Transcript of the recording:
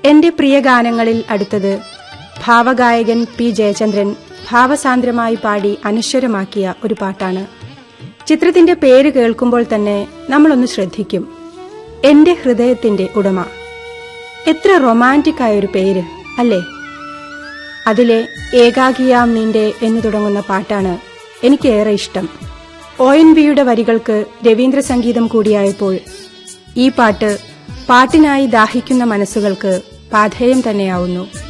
എന്റെ പ്രിയ ഗാനങ്ങളിൽ അടുത്തത് ഭാവഗായകൻ പി ജയചന്ദ്രൻ ഭാവസാന്ദ്രമായി പാടി അനശ്വരമാക്കിയ ഒരു പാട്ടാണ് ചിത്രത്തിന്റെ പേര് കേൾക്കുമ്പോൾ തന്നെ നമ്മളൊന്ന് ശ്രദ്ധിക്കും എന്റെ ഹൃദയത്തിന്റെ ഉടമ എത്ര റൊമാൻറ്റിക് ആയ ഒരു പേര് അല്ലേ അതിലെ ഏകാകിയാം നിന്റെ എന്ന് തുടങ്ങുന്ന പാട്ടാണ് എനിക്കേറെ ഇഷ്ടം ഒ എൻ വിയുടെ വരികൾക്ക് രവീന്ദ്ര സംഗീതം കൂടിയായപ്പോൾ ഈ പാട്ട് പാട്ടിനായി ദാഹിക്കുന്ന മനസ്സുകൾക്ക് പാധേയം തന്നെയാവുന്നു